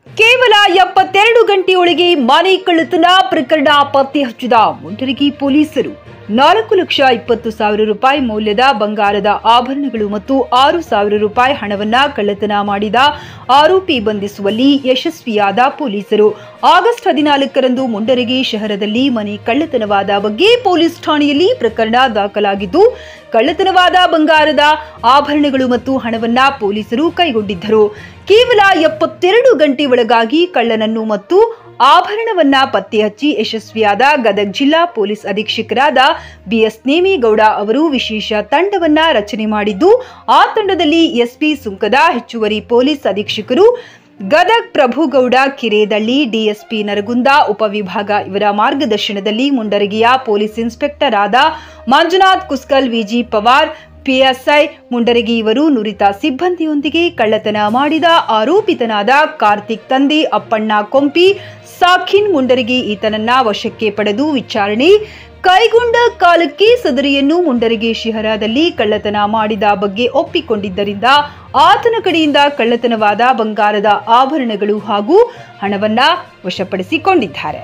ಕೇವಲ ಎಪ್ಪತ್ತೆರಡು ಗಂಟೆಯೊಳಗೆ ಮನೆ ಕಳ್ಳತನ ಪ್ರಕರಣ ಪತ್ತೆ ಹಚ್ಚಿದ ಮುಂಡರಗಿ ಪೊಲೀಸರು ನಾಲ್ಕು ಲಕ್ಷ ಇಪ್ಪತ್ತು ಸಾವಿರ ರೂಪಾಯಿ ಮೌಲ್ಯದ ಬಂಗಾರದ ಆಭರಣಗಳು ಮತ್ತು ಆರು ಸಾವಿರ ರೂಪಾಯಿ ಹಣವನ್ನ ಕಳ್ಳತನ ಮಾಡಿದ ಆರೋಪಿ ಬಂಧಿಸುವಲ್ಲಿ ಯಶಸ್ವಿಯಾದ ಪೊಲೀಸರು ಆಗಸ್ಟ್ ಹದಿನಾಲ್ಕರಂದು ಮುಂಡರಗಿ ಶಹರದಲ್ಲಿ ಮನೆ ಕಳ್ಳತನವಾದ ಬಗ್ಗೆ ಪೊಲೀಸ್ ಠಾಣೆಯಲ್ಲಿ ಪ್ರಕರಣ ದಾಖಲಾಗಿದ್ದು ಕಳ್ಳತನವಾದ ಬಂಗಾರದ ಆಭರಣಗಳು ಮತ್ತು ಹಣವನ್ನ ಪೊಲೀಸರು ಕೈಗೊಂಡಿದ್ದರು ಕೇವಲ ಎಪ್ಪತ್ತೆರಡು ಗಂಟೆ ಒಳಗಾಗಿ ಕಳ್ಳನನ್ನು ಮತ್ತು ಆಭರಣವನ್ನ ಪತ್ತೆ ಹಚ್ಚಿ ಯಶಸ್ವಿಯಾದ ಗದಗ ಜಿಲ್ಲಾ ಪೊಲೀಸ್ ಅಧೀಕ್ಷಕರಾದ ಬಿಎಸ್ ನೇಮಿಗೌಡ ಅವರು ವಿಶೇಷ ತಂಡವನ್ನ ರಚನೆ ಮಾಡಿದ್ದು ಆ ತಂಡದಲ್ಲಿ ಎಸ್ಪಿ ಸುಂಕದ ಹೆಚ್ಚುವರಿ ಪೊಲೀಸ್ ಅಧೀಕ್ಷಕರು ಗದಗ್ ಪ್ರಭುಗೌಡ ಕಿರೇದಳ್ಳಿ ಡಿಎಸ್ಪಿ ನರಗುಂದ ಉಪವಿಭಾಗ ಇವರ ಮಾರ್ಗದರ್ಶನದಲ್ಲಿ ಮುಂಡರಗಿಯ ಪೊಲೀಸ್ ಇನ್ಸ್ಪೆಕ್ಟರ್ ಆದ ಮಂಜುನಾಥ್ ಕುಸ್ಕಲ್ ವಿಜಿ ಪವಾರ್ ಪಿಎಸ್ಐ ಮುಂಡರಗಿ ಇವರು ನುರಿತ ಸಿಬ್ಬಂದಿಯೊಂದಿಗೆ ಕಳ್ಳತನ ಮಾಡಿದ ಆರೋಪಿತನಾದ ಕಾರ್ತಿಕ್ ತಂದೆ ಅಪ್ಪಣ್ಣ ಕೊಂಪಿ ಸಾಖಿನ್ ಮುಂಡರಗಿ ಈತನನ್ನ ವಶಕ್ಕೆ ಪಡೆದು ವಿಚಾರಣೆ ಕೈಗೊಂಡ ಕಾಲಕ್ಕೆ ಸದರಿಯನ್ನು ಮುಂಡರಗಿ ಶಿಹರದಲ್ಲಿ ಕಳ್ಳತನ ಮಾಡಿದ ಬಗ್ಗೆ ಒಪ್ಪಿಕೊಂಡಿದ್ದರಿಂದ ಆತನ ಕಡೆಯಿಂದ ಕಳ್ಳತನವಾದ ಬಂಗಾರದ ಆಭರಣಗಳು ಹಾಗೂ ಹಣವನ್ನ ವಶಪಡಿಸಿಕೊಂಡಿದ್ದಾರೆ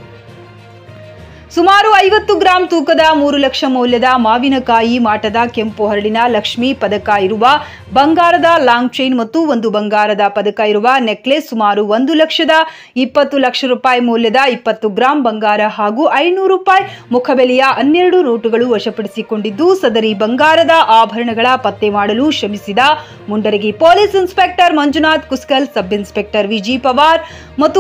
ಸುಮಾರು ಐವತ್ತು ಗ್ರಾಂ ತೂಕದ ಮೂರು ಲಕ್ಷ ಮೌಲ್ಯದ ಮಾವಿನಕಾಯಿ ಮಾಟದ ಕೆಂಪು ಹರಳಿನ ಲಕ್ಷ್ಮಿ ಪದಕ ಇರುವ ಬಂಗಾರದ ಲಾಂಗ್ ಚೈನ್ ಮತ್ತು ಒಂದು ಬಂಗಾರದ ಪದಕ ಇರುವ ನೆಕ್ಲೆಸ್ ಸುಮಾರು ಒಂದು ಲಕ್ಷದ ಇಪ್ಪತ್ತು ಲಕ್ಷ ರೂಪಾಯಿ ಮೌಲ್ಯದ ಇಪ್ಪತ್ತು ಗ್ರಾಂ ಬಂಗಾರ ಹಾಗೂ ಐನೂರು ರೂಪಾಯಿ ಮುಖಬೆಲೆಯ ಹನ್ನೆರಡು ನೋಟುಗಳು ವಶಪಡಿಸಿಕೊಂಡಿದ್ದು ಸದರಿ ಬಂಗಾರದ ಆಭರಣಗಳ ಪತ್ತೆ ಮಾಡಲು ಶ್ರಮಿಸಿದ Mundargi police inspector Manjunath Kuskal sub inspector VG Pawar ಮತ್ತು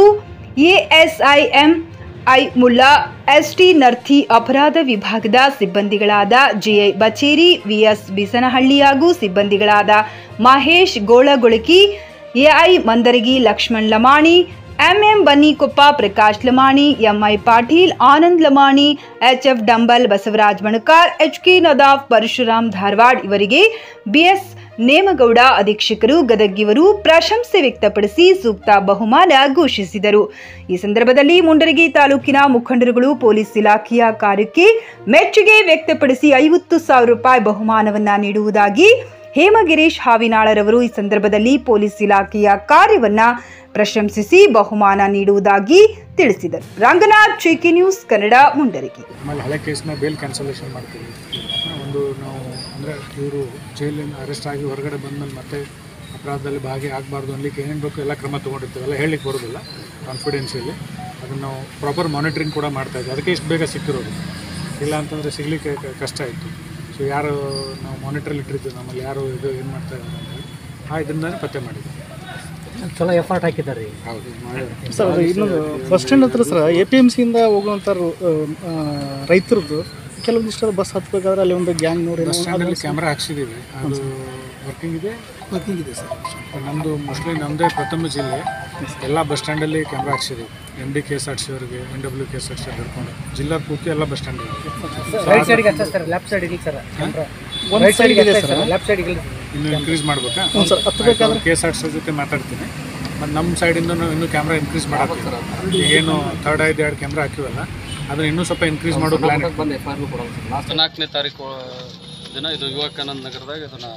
ASI M I Mulla ST Narthi ಅಪರಾಧ ವಿಭಾಗದ ಸಿಬ್ಬಂದಿಗಳಾದ ಜಿಐ ಬಚೇರಿ ವಿಎಸ್ ಬಿಸನಹಳ್ಳಿ ಹಾಗೂ ಸಿಬ್ಬಂದಿಗಳಾದ Mahesh Golagolaki AI Mandaragi Laxman Lamani MM Bannikoppa Prakash Lamani MI Patil Anand Lamani HF Dambal Basavaraj Manakar HK Nadaf Parashuram Dharwad ಇವರಿಗೆ ಬಿಎಸ್ ನೇಮಗೌಡ ಅಧೀಕ್ಷಕರು ಗದಗಿವರು ಪ್ರಶಂಸೆ ವ್ಯಕ್ತಪಡಿಸಿ ಸೂಕ್ತ ಬಹುಮಾನ ಘೋಷಿಸಿದರು ಈ ಸಂದರ್ಭದಲ್ಲಿ ಮುಂಡರಗಿ ತಾಲೂಕಿನ ಮುಖಂಡರುಗಳು ಪೊಲೀಸ್ ಇಲಾಖೆಯ ಕಾರ್ಯಕ್ಕೆ ಮೆಚ್ಚುಗೆ ವ್ಯಕ್ತಪಡಿಸಿ ಐವತ್ತು ಸಾವಿರ ರೂಪಾಯಿ ಬಹುಮಾನವನ್ನ ನೀಡುವುದಾಗಿ ಹೇಮಗಿರೀಶ್ ಹಾವಿನಾಳರವರು ಈ ಸಂದರ್ಭದಲ್ಲಿ ಪೊಲೀಸ್ ಇಲಾಖೆಯ ಕಾರ್ಯವನ್ನ ಪ್ರಶಂಸಿಸಿ ಬಹುಮಾನ ನೀಡುವುದಾಗಿ ತಿಳಿಸಿದರು ರಂಗನಾಥ್ ಚೇಕಿ ನ್ಯೂಸ್ ಕನ್ನಡ ಮುಂಡರಗಿ ಆಮೇಲೆ ಹಳೆ ಕೇಸ್ನ ಬೇಲ್ ಕ್ಯಾನ್ಸಲೇಷನ್ ಮಾಡ್ತೀವಿ ಒಂದು ನಾವು ಅಂದರೆ ಇವರು ಜೈಲಿಂದ ಅರೆಸ್ಟ್ ಆಗಿ ಹೊರಗಡೆ ಬಂದಮೇಲೆ ಮತ್ತೆ ಅಪರಾಧದಲ್ಲಿ ಭಾಗಿ ಆಗಬಾರ್ದು ಅನ್ಲಿಕ್ಕೆ ಏನೇನು ಬೇಕು ಎಲ್ಲ ಕ್ರಮ ತೊಗೊಂಡಿರ್ತೀವಿ ಎಲ್ಲ ಹೇಳಲಿಕ್ಕೆ ಬರೋದಿಲ್ಲ ಕಾನ್ಫಿಡೆನ್ಷಿಯಲಿ ಅದನ್ನು ನಾವು ಪ್ರಾಪರ್ ಮಾನಿಟ್ರಿಂಗ್ ಕೂಡ ಮಾಡ್ತಾ ಇದ್ವಿ ಅದಕ್ಕೆ ಇಷ್ಟು ಬೇಗ ಸಿಕ್ಕಿರೋದು ಇಲ್ಲ ಅಂತಂದರೆ ಸಿಗಲಿಕ್ಕೆ ಕಷ್ಟ ಆಯಿತು ಸೊ ಯಾರು ನಾವು ಮಾನಿಟ್ರಲ್ಲಿ ಇಟ್ಟಿರ್ತೀವಿ ನಮ್ಮಲ್ಲಿ ಯಾರು ಇದು ಏನು ಮಾಡ್ತಾ ಇದ್ದಾರೆ ಅಂತ ಹೇಳಿ ಆ ಇದರಿಂದನೇ ಪತ್ತೆ ಮಾಡಿದ್ವಿ ಚಲೋ ಎಫರ್ಟ್ ಹಾಕಿದ್ದಾರೆ ರೀ ಹೌದು ಮಾಡಿ ಸರ್ ಇನ್ನೊಂದು ಬಸ್ ಸ್ಟ್ಯಾಂಡ್ ಹತ್ರ ಸರ್ ಎ ಪಿ ಎಮ್ ಸಿಯಿಂದ ಹೋಗುವಂಥ ರೈತರದ್ದು ಕೆಲವೊಂದಿಷ್ಟು ಬಸ್ ಹತ್ಬೇಕಾದ್ರೆ ಅಲ್ಲಿ ಒಂದು ಗ್ಯಾಂಗ್ ನೋಡಿ ಬಸ್ ಸ್ಟ್ಯಾಂಡಲ್ಲಿ ಕ್ಯಾಮ್ರಾ ಹಾಕ್ಸಿದ್ದೀವಿ ಅದು ವರ್ಕಿಂಗ್ ಇದೆ ವರ್ಕಿಂಗ್ ಇದೆ ಸರ್ ನಮ್ಮದು ಮೋಸ್ಟ್ಲಿ ನಮ್ಮದೇ ಪ್ರಥಮ ಜಿಲ್ಲೆ ಎಲ್ಲ ಬಸ್ ಸ್ಟ್ಯಾಂಡಲ್ಲಿ ಕ್ಯಾಮ್ರಾ ಹಾಕ್ಸಿದ್ದೀವಿ M D K S R C ಅವರಿಗೆ N W K S R C ಹಿಡ್ಕೊಂಡು ಜಿಲ್ಲಾ ಪೂರ್ತಿ ಎಲ್ಲ ಬಸ್ ಸ್ಟ್ಯಾಂಡ್ ರೈಟ್ ಸೈಡ್ಗೆ ಅಷ್ಟೇ ಸರ್ ಲೆಫ್ಟ್ ಸೈಡ್ ಇಲ್ಲ ಸರ್ ಒಂದು ರೈಟ್ ಸೈಡ್ ಸೈಡ್ಗೆ ಇದೆ ಅಷ್ಟೇ ಸರ್ ಸರ್ ಲೆಫ್ಟ್ ಸೈಡ್ಗೆ ಇಲ್ಲ ಇನ್ನೂ ಇನ್ಕ್ರೀಸ್ ಮಾಡ್ಬೇಕಾ ಹ್ಞೂ ಸರ್ ಹತ್ತಬೇಕಾದ್ರೆ ಕೆ ಎಸ್ ಆರ್ ಸಿ ಜೊತೆ ಮಾತಾಡ್ತೀನಿ ಮತ್ತು ನಮ್ಮ ಸೈಡಿಂದ ನಾವು ಇನ್ನೂ ಕ್ಯಾಮ್ರಾ ಇನ್ಕ್ರೀಸ್ ಮಾಡತ್ತೀವಿ ಏನು ಥರ್ಡ್ ಐದು ಎರಡು ಕ್ಯಾಮ್ರಾ ಹಾಕಿವಲ್ಲ ಅದನ್ನ ಇನ್ನೂ ಸ್ವಲ್ಪ ಇನ್ಕ್ರೀಸ್ ಮಾಡೋ ಪ್ಲಾನ್ ನಾಲ್ಕನೇ ತಾರೀಕು ದಿನ ಇದು ವಿವೇಕಾನಂದ ನಗರದಾಗ ಇದನ್ನು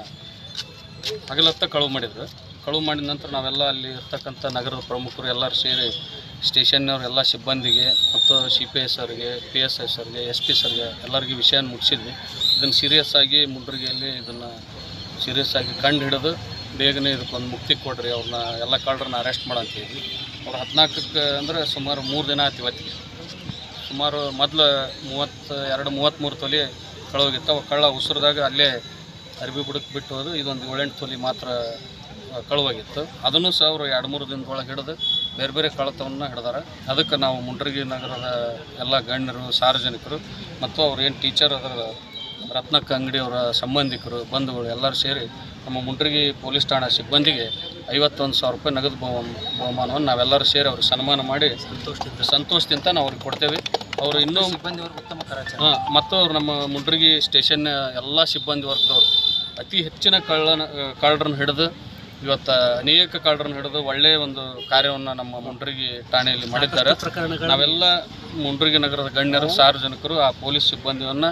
ಹಗಲತ್ತ ಕಳುವು ಮಾಡಿದ್ರು ಕಳುವು ಮಾಡಿದ ನಂತರ ನಾವೆಲ್ಲ ಅಲ್ಲಿ ಇರ್ತಕ್ಕಂಥ ನಗರದ ಪ್ರಮುಖರು ಎಲ್ಲರೂ ಸೇರಿ ಸ್ಟೇಷನ್ನವ್ರ ಎಲ್ಲ ಸಿಬ್ಬಂದಿಗೆ ಮತ್ತು ಸಿ ಪಿ ಎಸ್ ಅವರಿಗೆ ಪಿ ಎಸ್ ಎಸ್ ಅವರಿಗೆ ಎಸ್ ಪಿ ಸರ್ಗೆ ಎಲ್ಲರಿಗೂ ವಿಷಯ ಮುಗಿಸಿದ್ವಿ ಇದನ್ನು ಸೀರಿಯಸ್ ಆಗಿ ಮುಂಡ್ರಿಗೆಯಲ್ಲಿ ಇದನ್ನು ಸೀರಿಯಸ್ ಆಗಿ ಕಂಡು ಹಿಡಿದು ಬೇಗನೆ ಇದಕ್ಕೊಂದು ಮುಕ್ತಿ ಕೊಡ್ರಿ ಅವ್ರನ್ನ ಎಲ್ಲ ಕಳ್ಳರನ್ನ ಅರೆಸ್ಟ್ ಮಾಡಂತೀವಿ ಅವ್ರು ಹದಿನಾಲ್ಕಕ್ಕೆ ಅಂದರೆ ಸುಮಾರು ಮೂರು ದಿನ ಆಯ್ತು ಇವತ್ತಿಗೆ ಸುಮಾರು ಮೊದಲು ಮೂವತ್ತು ಎರಡು ಮೂವತ್ತ್ಮೂರು ತೊಲೆ ಕಳೋಗಿತ್ತು ಅವು ಕಳ್ಳ ಉಸಿರಿದಾಗ ಅಲ್ಲೇ ಅರ್ಬಿ ಬುಡಕ್ಕೆ ಬಿಟ್ಟು ಹೋದು ಇದೊಂದು ಏಳೆಂಟು ತೊಲೆ ಮಾತ್ರ ಆ, ಕಳುವಾಗಿತ್ತು ಅದನ್ನು ಸಹ ಅವರು ಎರಡು ಮೂರು ದಿನದೊಳಗೆ ಹಿಡಿದು ಬೇರೆ ಬೇರೆ ಕಳ್ಳತವನ್ನು ಹಿಡಿದಾರ ಅದಕ್ಕೆ ನಾವು ಮುಂಡ್ರಗಿ ನಗರದ ಎಲ್ಲ ಗಣ್ಯರು ಸಾರ್ವಜನಿಕರು ಮತ್ತು ಅವ್ರು ಏನು ಟೀಚರ್ ಅದರ ರತ್ನಕ್ಕ ಅಂಗಡಿಯವರ ಸಂಬಂಧಿಕರು ಬಂಧುಗಳು ಎಲ್ಲರೂ ಸೇರಿ ನಮ್ಮ ಮುಂಡ್ರಗಿ ಪೊಲೀಸ್ ಠಾಣಾ ಸಿಬ್ಬಂದಿಗೆ ಐವತ್ತೊಂದು ಸಾವಿರ ರೂಪಾಯಿ ನಗದು ಬಹು ಬಹುಮಾನವನ್ನು ನಾವೆಲ್ಲರೂ ಸೇರಿ ಅವ್ರಿಗೆ ಸನ್ಮಾನ ಮಾಡಿ ಸಂತೋಷದಿಂದ ಸಂತೋಷದಿಂದ ನಾವು ಅವ್ರಿಗೆ ಕೊಡ್ತೇವೆ ಅವರು ಇನ್ನೂ ಸಿಬ್ಬಂದಿ ವರ್ಗ ಉತ್ತಮ ಹಾಂ ಮತ್ತು ಅವ್ರು ನಮ್ಮ ಮುಂಡ್ರಗಿ ಸ್ಟೇಷನ್ ಎಲ್ಲ ಸಿಬ್ಬಂದಿ ವರ್ಗದವರು ಅತಿ ಹೆಚ್ಚಿನ ಕಳ್ಳನ ಕಳ್ಳರನ್ನ ಹಿಡಿದು ಇವತ್ತು ಅನೇಕ ಕಳ್ಳರನ್ನ ಹಿಡಿದು ಒಳ್ಳೆಯ ಒಂದು ಕಾರ್ಯವನ್ನು ನಮ್ಮ ಮುಂಡ್ರಗಿ ಠಾಣೆಯಲ್ಲಿ ಮಾಡಿದ್ದಾರೆ ನಾವೆಲ್ಲ ಮುಂಡ್ರಗಿ ನಗರದ ಗಣ್ಯರು ಸಾರ್ವಜನಿಕರು ಆ ಪೊಲೀಸ್ ಸಿಬ್ಬಂದಿಯನ್ನು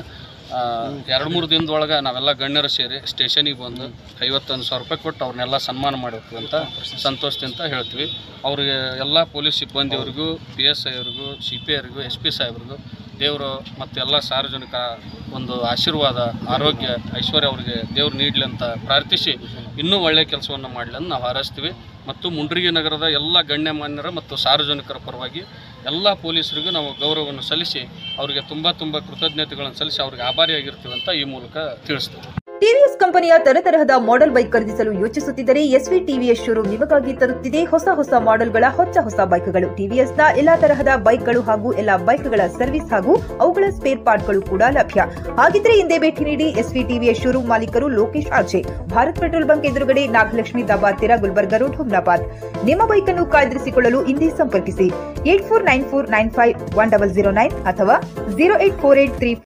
ಎರಡು ಮೂರು ದಿನದೊಳಗೆ ನಾವೆಲ್ಲ ಗಣ್ಯರು ಸೇರಿ ಸ್ಟೇಷನಿಗೆ ಬಂದು ಐವತ್ತೊಂದು ಸಾವಿರ ರೂಪಾಯಿ ಕೊಟ್ಟು ಅವ್ರನ್ನೆಲ್ಲ ಸನ್ಮಾನ ಮಾಡಬೇಕು ಅಂತ ಸಂತೋಷದಿಂದ ಹೇಳ್ತೀವಿ ಅವ್ರಿಗೆ ಎಲ್ಲ ಪೊಲೀಸ್ ಸಿಬ್ಬಂದಿಯವ್ರಿಗೂ ಪಿ ಎಸ್ ಐ ಅವ್ರಿಗೂ ಸಿ ಪಿ ಐರಿಗೂ ಎಸ್ ಪಿ ಸಾಹೇಬ್ರಿಗೂ ದೇವರು ಮತ್ತು ಎಲ್ಲ ಸಾರ್ವಜನಿಕ ಒಂದು ಆಶೀರ್ವಾದ ಆರೋಗ್ಯ ಐಶ್ವರ್ಯ ಅವರಿಗೆ ದೇವ್ರು ನೀಡಲಿ ಅಂತ ಪ್ರಾರ್ಥಿಸಿ ಇನ್ನೂ ಒಳ್ಳೆಯ ಕೆಲಸವನ್ನು ಮಾಡಲಿ ಅಂತ ನಾವು ಹಾರೈಸ್ತೀವಿ ಮತ್ತು ಮುಂಡ್ರಿಗಿ ನಗರದ ಎಲ್ಲ ಗಣ್ಯಮಾನ್ಯರ ಮತ್ತು ಸಾರ್ವಜನಿಕರ ಪರವಾಗಿ ಎಲ್ಲ ಪೊಲೀಸರಿಗೂ ನಾವು ಗೌರವವನ್ನು ಸಲ್ಲಿಸಿ ಅವರಿಗೆ ತುಂಬ ತುಂಬ ಕೃತಜ್ಞತೆಗಳನ್ನು ಸಲ್ಲಿಸಿ ಅವ್ರಿಗೆ ಆಭಾರಿಯಾಗಿರ್ತೀವಿ ಅಂತ ಈ ಮೂಲಕ ತಿಳಿಸ್ತೀವಿ ಟಿವಿಎಸ್ ಕಂಪನಿಯ ತರತರಹದ ಮಾಡೆಲ್ ಬೈಕ್ ಖರೀದಿಸಲು ಯೋಚಿಸುತ್ತಿದ್ದರೆ ಎಸ್ವಿ ಟಿವಿಎಸ್ ಶೋರೂಮ್ ನಿಮಗಾಗಿ ತರುತ್ತಿದೆ ಹೊಸ ಹೊಸ ಮಾಡೆಲ್ಗಳ ಹೊಸ ಹೊಸ ಬೈಕ್ಗಳು ಟಿವಿಎಸ್ನ ಎಲ್ಲಾ ತರಹದ ಬೈಕ್ಗಳು ಹಾಗೂ ಎಲ್ಲಾ ಬೈಕ್ಗಳ ಸರ್ವಿಸ್ ಹಾಗೂ ಅವುಗಳ ಸ್ಪೇರ್ ಪಾರ್ಟ್ಗಳು ಕೂಡ ಲಭ್ಯ ಹಾಗಿದ್ರೆ ಹಿಂದೆ ಭೇಟಿ ನೀಡಿ ಎಸ್ವಿ ಟಿವಿಎಸ್ ಶೋರೂಮ್ ಮಾಲೀಕರು Lokesh RJ Bharat petrol bunk ಎದುರುಗಡೆ ನಾಗಲಕ್ಷ್ಮಿ ದಾಬಾ ಹತ್ತಿರ ಗುಲ್ಬರ್ಗ ರೋಡ್ ಹುಮ್ನಾಬಾದ್ ನಿಮ್ಮ ಬೈಕ್ ಅನ್ನು ಕಾಯ್ದಿರಿಸಿಕೊಳ್ಳಲು ಹಿಂದೆ ಸಂಪರ್ಕಿಸಿ eight four nine four nine five one double zero nine ಅಥವಾ zero eight four eight three